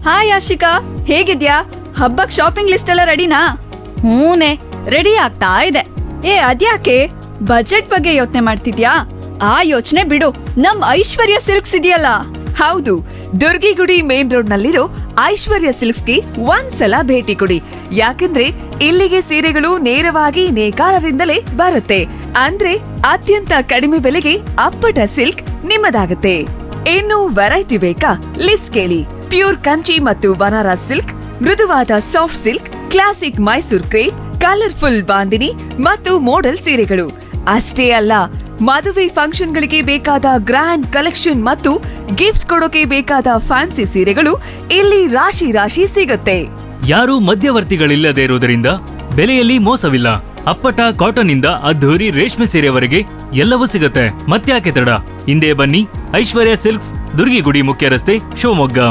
hi Ashika ಹೇಗಿದ್ಯಾ ಹಬ್ಬಕ್ shopping list ಎಲ್ಲ ರೆಡಿನಾ ಹೂನೆ ರೆಡಿ ಆಗ್ತಾ ಇದೆ ಏ ಅದ್ಯಾಕೆ ಬಜೆಟ್ ಬಗ್ಗೆ ಯೋಚನೆ ಮಾಡ್ತಿದ್ಯಾ ಆ ಯೋಚನೆ ಬಿಡು ನಮ್ ಐಶ್ವರ್ಯ ಸಿಲ್ಕ್ಸ್ ಇದೆಯಲ್ಲ ಹೌದು ದುರ್ಗಿಗುಡಿ ಮೇನ್ ರೋಡ್ ನಲ್ಲಿರೋ ಐಶ್ವರ್ಯ ಸಿಲ್ಕ್ಸ್ಗೆ ಒಂದ್ಸಲ ಭೇಟಿ ಕೊಡಿ ಯಾಕಂದ್ರೆ ಇಲ್ಲಿಗೆ ಸೀರೆಗಳು ನೇರವಾಗಿ ನೇಕಾರರಿಂದಲೇ ಬರುತ್ತೆ ಅಂದ್ರೆ ಅತ್ಯಂತ ಕಡಿಮೆ ಬೆಲೆಗೆ ಅಪ್ಪಟ ಸಿಲ್ಕ್ ನಿಮ್ಮದಾಗುತ್ತೆ ಇನ್ನು ವೆರೈಟಿ ಬೇಕಾ ಲಿಸ್ಟ್ ಕೇಳಿ ಪ್ಯೂರ್ ಕಂಚಿ ಮತ್ತು ಬನಾರಸ್ ಸಿಲ್ಕ್ ಮೃದುವಾದ soft silk classic Mysore crepe colourful bandhani ಮತ್ತು ಮೋಡಲ್ ಸೀರೆಗಳು ಅಷ್ಟೇ ಅಲ್ಲ ಮದುವೆ ಫಂಕ್ಷನ್ಗಳಿಗೆ ಬೇಕಾದ ಗ್ರ್ಯಾಂಡ್ ಕಲೆಕ್ಷನ್ ಮತ್ತು ಗಿಫ್ಟ್ ಕೊಡೋಕೆ ಬೇಕಾದ ಫ್ಯಾನ್ಸಿ ಸೀರೆಗಳು ಇಲ್ಲಿ ರಾಶಿ ರಾಶಿ ಸಿಗುತ್ತೆ ಯಾರೂ ಮಧ್ಯವರ್ತಿಗಳಿಲ್ಲದೆ ಇರುವುದರಿಂದ ಬೆಲೆಯಲ್ಲಿ ಮೋಸವಿಲ್ಲ ಅಪ್ಪಟ ಕಾಟನ್ ಇಂದ ಅದ್ಧೂರಿ ರೇಷ್ಮೆ ಸೀರೆವರೆಗೆ ಎಲ್ಲವೂ ಸಿಗುತ್ತೆ ಮತ್ತ್ಯಾಕೆ ತಡ ಹಿಂದೆ ಬನ್ನಿ ಐಶ್ವರ್ಯ ಸಿಲ್ಕ್ಸ್ ದುರ್ಗಿಗುಡಿ ಮುಖ್ಯ ರಸ್ತೆ ಶಿವಮೊಗ್ಗ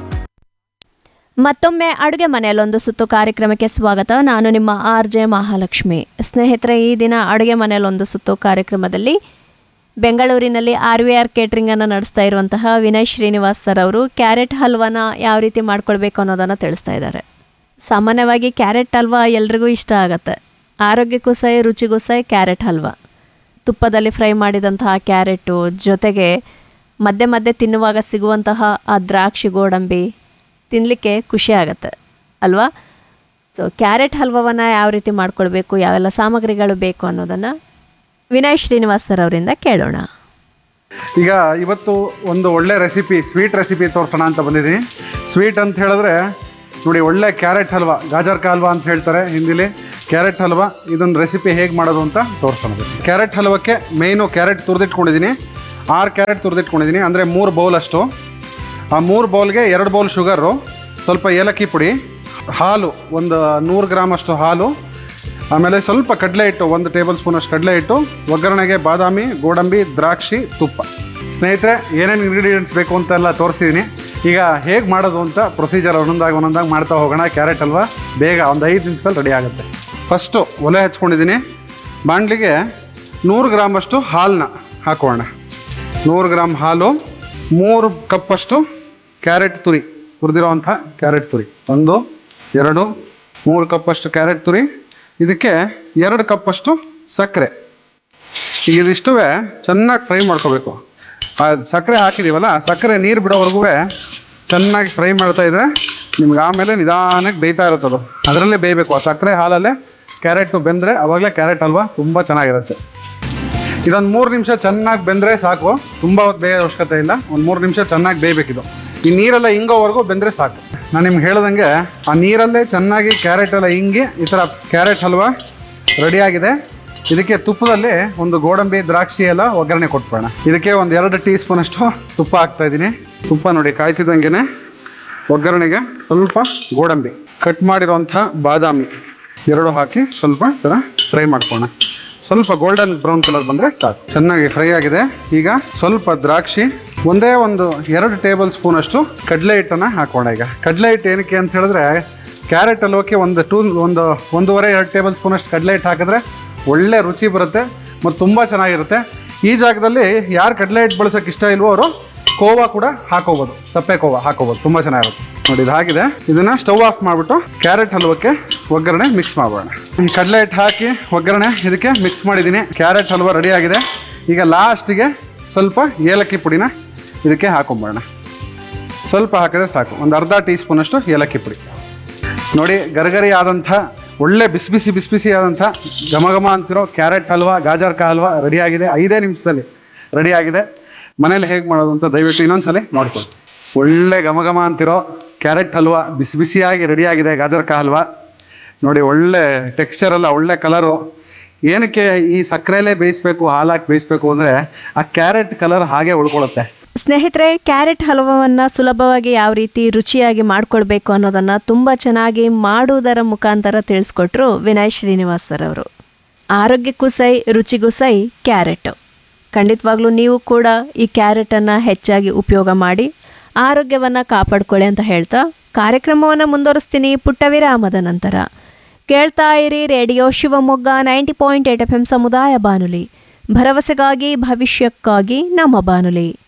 ಮತ್ತೊಮ್ಮೆ ಅಡುಗೆ ಮನೆಯಲ್ಲೊಂದು ಸುತ್ತು ಕಾರ್ಯಕ್ರಮಕ್ಕೆ ಸ್ವಾಗತ ನಾನು ನಿಮ್ಮ ಆರ್ ಜೆ ಮಹಾಲಕ್ಷ್ಮಿ ಸ್ನೇಹಿತರೆ ಈ ದಿನ ಅಡುಗೆ ಮನೆಯಲ್ಲೊಂದು ಸುತ್ತು ಕಾರ್ಯಕ್ರಮದಲ್ಲಿ ಬೆಂಗಳೂರಿನಲ್ಲಿ ಆರ್ ವಿ ಆರ್ ಕೇಟ್ರಿಂಗನ್ನು ನಡೆಸ್ತಾ ಇರುವಂತಹ ವಿನಯ್ ಶ್ರೀನಿವಾಸ್ ಸರ್ ಅವರು ಕ್ಯಾರೆಟ್ ಹಲ್ವಾನ ಯಾವ ರೀತಿ ಮಾಡ್ಕೊಳ್ಬೇಕು ಅನ್ನೋದನ್ನು ತಿಳಿಸ್ತಾ ಇದ್ದಾರೆ ಸಾಮಾನ್ಯವಾಗಿ ಕ್ಯಾರೆಟ್ ಹಲ್ವಾ ಎಲ್ರಿಗೂ ಇಷ್ಟ ಆಗುತ್ತೆ ಆರೋಗ್ಯಕ್ಕೂ ಸಹ ರುಚಿಗೂ ಸಹ ಕ್ಯಾರೆಟ್ ಹಲ್ವಾ ತುಪ್ಪದಲ್ಲಿ ಫ್ರೈ ಮಾಡಿದಂತಹ ಕ್ಯಾರೆಟು ಜೊತೆಗೆ ಮಧ್ಯೆ ಮಧ್ಯೆ ತಿನ್ನುವಾಗ ಸಿಗುವಂತಹ ಆ ದ್ರಾಕ್ಷಿ ಗೋಡಂಬಿ ತಿನ್ನಲಿಕ್ಕೆ ಖುಷಿ ಆಗುತ್ತೆ ಅಲ್ವಾ ಸೊ ಕ್ಯಾರೆಟ್ ಹಲ್ವವನ್ನು ಯಾವ ರೀತಿ ಮಾಡ್ಕೊಳ್ಬೇಕು ಯಾವೆಲ್ಲ ಸಾಮಗ್ರಿಗಳು ಬೇಕು ಅನ್ನೋದನ್ನು ವಿನಯ್ ಶ್ರೀನಿವಾಸ್ ಸರ್ ಅವರಿಂದ ಕೇಳೋಣ ಈಗ ಇವತ್ತು ಒಂದು ಒಳ್ಳೆ ರೆಸಿಪಿ ಸ್ವೀಟ್ ರೆಸಿಪಿ ತೋರಿಸೋಣ ಅಂತ ಬಂದಿದ್ದೀನಿ ಸ್ವೀಟ್ ಅಂತ ಹೇಳಿದ್ರೆ ನೋಡಿ ಒಳ್ಳೆ ಕ್ಯಾರೆಟ್ ಹಲ್ವಾ ಗಾಜರ್ ಕಾ ಹಲ್ವಾ ಅಂತ ಹೇಳ್ತಾರೆ ಹಿಂದಿಲಿ ಕ್ಯಾರೆಟ್ ಹಲ್ವಾ ಇದೊಂದು ರೆಸಿಪಿ ಹೇಗೆ ಮಾಡೋದು ಅಂತ ತೋರಿಸೋಣ ಕ್ಯಾರೆಟ್ ಹಲ್ವಕ್ಕೆ ಮೇಯ್ನು ಕ್ಯಾರೆಟ್ ತುರಿದಿಟ್ಕೊಂಡಿದ್ದೀನಿ ಆರು ಕ್ಯಾರೆಟ್ ತುರಿದಿಟ್ಕೊಂಡಿದ್ದೀನಿ ಅಂದರೆ ಮೂರು ಬೌಲ್ ಅಷ್ಟು ಆ ಮೂರು ಬೌಲ್ಗೆ ಎರಡು ಬೌಲ್ ಶುಗರು ಸ್ವಲ್ಪ ಏಲಕ್ಕಿ ಪುಡಿ ಹಾಲು ಒಂದು ನೂರು ಗ್ರಾಮ್ ಅಷ್ಟು ಹಾಲು ಆಮೇಲೆ ಸ್ವಲ್ಪ ಕಡಲೆ ಹಿಟ್ಟು ಒಂದು ಟೇಬಲ್ ಸ್ಪೂನ್ ಅಷ್ಟು ಕಡಲೆ ಹಿಟ್ಟು ಒಗ್ಗರಣೆಗೆ ಬಾದಾಮಿ ಗೋಡಂಬಿ ದ್ರಾಕ್ಷಿ ತುಪ್ಪ ಸ್ನೇಹಿತರೆ ಏನೇನು ಇಂಗ್ರೀಡಿಯೆಂಟ್ಸ್ ಬೇಕು ಅಂತೆಲ್ಲ ತೋರಿಸಿದ್ದೀನಿ ಈಗ ಹೇಗೆ ಮಾಡೋದು ಅಂತ ಪ್ರೊಸೀಜರ್ ಒಂದೊಂದಾಗಿ ಒಂದೊಂದಾಗಿ ಮಾಡ್ತಾ ಹೋಗೋಣ ಕ್ಯಾರೆಟ್ ಅಲ್ವಾ ಬೇಗ ಒಂದು ಐದು ನಿಮಿಷದಲ್ಲಿ ರೆಡಿ ಆಗುತ್ತೆ ಫಸ್ಟು ಒಲೆ ಹಚ್ಕೊಂಡಿದ್ದೀನಿ ಬಾಣಲಿಗೆ ನೂರು ಗ್ರಾಮಷ್ಟು ಹಾಲನ್ನ ಹಾಕೋಣ ನೂರು ಗ್ರಾಮ್ ಹಾಲು ಮೂರು ಕಪ್ಪಷ್ಟು ಕ್ಯಾರೆಟ್ ತುರಿ ತುರಿದಿರೋವಂಥ ಕ್ಯಾರೆಟ್ ತುರಿ ಒಂದು ಎರಡು ಮೂರು ಕಪ್ಪಷ್ಟು ಕ್ಯಾರೆಟ್ ತುರಿ ಇದಕ್ಕೆ ಎರಡು ಕಪ್ಪಷ್ಟು ಸಕ್ಕರೆ ಈಗ ಇದಿಷ್ಟು ಚೆನ್ನಾಗಿ ಫ್ರೈ ಮಾಡ್ಕೋಬೇಕು ಆ ಸಕ್ಕರೆ ಹಾಕಿದ್ದೀವಲ್ಲ ಸಕ್ಕರೆ ನೀರು ಬಿಡೋವರೆಗೂ ಚೆನ್ನಾಗಿ ಫ್ರೈ ಮಾಡ್ತಾ ಇದ್ರೆ ನಿಮ್ಗೆ ಆಮೇಲೆ ನಿಧಾನಕ್ಕೆ ಬೇಯ್ತಾ ಇರುತ್ತೆ ಅದು ಅದರಲ್ಲೇ ಬೇಯಬೇಕು ಆ ಸಕ್ಕರೆ ಹಾಲಲ್ಲೇ ಕ್ಯಾರೆಟು ಬೆಂದರೆ ಅವಾಗಲೇ ಕ್ಯಾರೆಟ್ ಅಲ್ವಾ ತುಂಬ ಚೆನ್ನಾಗಿರುತ್ತೆ ಇದೊಂದು ಮೂರು ನಿಮಿಷ ಚೆನ್ನಾಗಿ ಬೆಂದರೆ ಸಾಕು ತುಂಬ ಹೊತ್ತು ಬೇಯೋ ಅವಶ್ಯಕತೆ ಇಲ್ಲ ಒಂದು ಮೂರು ನಿಮಿಷ ಚೆನ್ನಾಗಿ ಬೇಯಬೇಕಿದು ಈ ನೀರೆಲ್ಲ ಹಿಂಗೋವರೆಗೂ ಬೆಂದರೆ ಸಾಕು ನಾನು ನಿಮ್ಗೆ ಹೇಳ್ದಂಗೆ ಆ ನೀರಲ್ಲೇ ಚೆನ್ನಾಗಿ ಕ್ಯಾರೆಟ್ ಎಲ್ಲ ಹಿಂಗಿ ಈ ಥರ ಕ್ಯಾರೆಟ್ ಹಲ್ವಾ ರೆಡಿಯಾಗಿದೆ ಇದಕ್ಕೆ ತುಪ್ಪದಲ್ಲಿ ಒಂದು ಗೋಡಂಬಿ ದ್ರಾಕ್ಷಿ ಎಲ್ಲ ಒಗ್ಗರಣೆ ಕೊಟ್ಬಿಡೋಣ ಇದಕ್ಕೆ ಒಂದು ಎರಡು ಟೀ ಸ್ಪೂನ್ ಅಷ್ಟು ತುಪ್ಪ ಹಾಕ್ತಾ ಇದ್ದೀನಿ ತುಪ್ಪ ನೋಡಿ ಕಾಯ್ತಿದ್ದಂಗೆ ಒಗ್ಗರಣೆಗೆ ಸ್ವಲ್ಪ ಗೋಡಂಬಿ ಕಟ್ ಮಾಡಿರೋಂಥ ಬಾದಾಮಿ ಎರಡು ಹಾಕಿ ಸ್ವಲ್ಪ ಈ ಥರ ಫ್ರೈ ಮಾಡ್ಕೋಣ ಸ್ವಲ್ಪ ಗೋಲ್ಡನ್ ಬ್ರೌನ್ ಕಲರ್ ಬಂದರೆ ಸಾಕು ಚೆನ್ನಾಗಿ ಫ್ರೈ ಆಗಿದೆ ಈಗ ಸ್ವಲ್ಪ ದ್ರಾಕ್ಷಿ ಒಂದೇ ಒಂದು ಎರಡು ಟೇಬಲ್ ಸ್ಪೂನ್ ಅಷ್ಟು ಕಡಲೆ ಹಿಟ್ಟನ್ನು ಹಾಕೋಣ ಈಗ ಕಡಲೆ ಹಿಟ್ಟು ಏನಕ್ಕೆ ಅಂತ ಹೇಳಿದ್ರೆ ಕ್ಯಾರೆಟ್ ಹಲ್ವಕ್ಕೆ ಒಂದು ಟೂ ಒಂದು ಒಂದೂವರೆ ಎರಡು ಟೇಬಲ್ ಸ್ಪೂನ್ ಅಷ್ಟು ಕಡಲೆ ಹಿಟ್ಟು ಹಾಕಿದ್ರೆ ಒಳ್ಳೆ ರುಚಿ ಬರುತ್ತೆ ಮತ್ತು ತುಂಬ ಚೆನ್ನಾಗಿರುತ್ತೆ ಈ ಜಾಗದಲ್ಲಿ ಯಾರು ಕಡಲೆ ಹಿಟ್ಟು ಬಳಸೋಕೆ ಇಷ್ಟ ಇಲ್ವೋ ಅವರು ಕೋವಾ ಕೂಡ ಹಾಕೋಬೋದು ಸಪ್ಪೆ ಕೋವಾ ಹಾಕೋಬೋದು ತುಂಬ ಚೆನ್ನಾಗಿರುತ್ತೆ ನೋಡಿ ಇದು ಹಾಗಿದೆ ಇದನ್ನ ಸ್ಟವ್ ಆಫ್ ಮಾಡಿಬಿಟ್ಟು ಕ್ಯಾರೆಟ್ ಹಲ್ವಕ್ಕೆ ಒಗ್ಗರಣೆ ಮಿಕ್ಸ್ ಮಾಡೋಣ ಈ ಕಡಲೆ ಹಿಟ್ಟು ಹಾಕಿ ಒಗ್ಗರಣೆ ಇದಕ್ಕೆ ಮಿಕ್ಸ್ ಮಾಡಿದ್ದೀನಿ ಕ್ಯಾರೆಟ್ ಹಲ್ವ ರೆಡಿ ಆಗಿದೆ ಈಗ ಲಾಸ್ಟಿಗೆ ಸ್ವಲ್ಪ ಏಲಕ್ಕಿ ಪುಡಿನ ಇದಕ್ಕೆ ಹಾಕೊಂಬೋಣ ಸ್ವಲ್ಪ ಹಾಕಿದ್ರೆ ಸಾಕು ಒಂದು ಅರ್ಧ ಟೀ ಸ್ಪೂನಷ್ಟು ಏಲಕ್ಕಿ ಪುಡಿ ನೋಡಿ ಗರಗರಿ ಆದಂಥ ಒಳ್ಳೆ ಬಿಸಿ ಬಿಸಿ ಬಿಸಿ ಬಿಸಿ ಆದಂಥ ಘಮ ಘಮ ಅಂತಿರೋ ಕ್ಯಾರೆಟ್ ಹಲ್ವಾ ಗಾಜರ್ ಕಾ ಹಲ್ವಾ ರೆಡಿಯಾಗಿದೆ ಐದೇ ನಿಮಿಷದಲ್ಲಿ ರೆಡಿಯಾಗಿದೆ ಮನೇಲಿ ಹೇಗೆ ಮಾಡೋದು ಅಂತ ದಯವಿಟ್ಟು ಇನ್ನೊಂದ್ಸಲಿ ನೋಡ್ಕೊಳ್ಳಿ ಒಳ್ಳೆ ಘಮ ಘಮ ಅಂತಿರೋ ಕ್ಯಾರೆಟ್ ಹಲ್ವಾ ಬಿಸಿ ಬಿಸಿಯಾಗಿ ರೆಡಿಯಾಗಿದೆ ಗಾಜರ್ ಕಾ ಹಲ್ವಾ ನೋಡಿ ಒಳ್ಳೆ ಟೆಕ್ಸ್ಚರ್ ಎಲ್ಲ ಒಳ್ಳೆ ಕಲರು ಏನಕ್ಕೆ ಈ ಸಕ್ಕರೆಯಲ್ಲೇ ಬೇಯಿಸ್ಬೇಕು ಹಾಲಾಕಿ ಬೇಯಿಸ್ಬೇಕು ಅಂದರೆ ಆ ಕ್ಯಾರೆಟ್ ಕಲರ್ ಹಾಗೆ ಉಳ್ಕೊಳ್ಳುತ್ತೆ ಸ್ನೇಹಿತರೆ ಕ್ಯಾರೆಟ್ ಹಲ್ವವನ್ನು ಸುಲಭವಾಗಿ ಯಾವ ರೀತಿ ರುಚಿಯಾಗಿ ಮಾಡ್ಕೊಳ್ಬೇಕು ಅನ್ನೋದನ್ನು ತುಂಬ ಚೆನ್ನಾಗಿ ಮಾಡುವುದರ ಮುಖಾಂತರ ತಿಳಿಸ್ಕೊಟ್ರು ವಿನಯ್ ಶ್ರೀನಿವಾಸ್ ಸರ್ ಅವರು ಆರೋಗ್ಯಕ್ಕೂ ಸೈ ರುಚಿಗೂ ಸೈ ಕ್ಯಾರೆಟ್ ಖಂಡಿತವಾಗ್ಲೂ ನೀವು ಕೂಡ ಈ ಕ್ಯಾರೆಟನ್ನು ಹೆಚ್ಚಾಗಿ ಉಪಯೋಗ ಮಾಡಿ ಆರೋಗ್ಯವನ್ನು ಕಾಪಾಡ್ಕೊಳ್ಳಿ ಅಂತ ಹೇಳ್ತಾ ಕಾರ್ಯಕ್ರಮವನ್ನು ಮುಂದುವರಿಸ್ತೀನಿ ಪುಟ್ಟ ವಿರಾಮದ ನಂತರ ಕೇಳ್ತಾ ಇರಿ radio Shivamogga ninety point eight F M ಸಮುದಾಯ ಬಾನುಲಿ ಭರವಸೆಗಾಗಿ ಭವಿಷ್ಯಕ್ಕಾಗಿ ನಮ್ಮ ಬಾನುಲಿ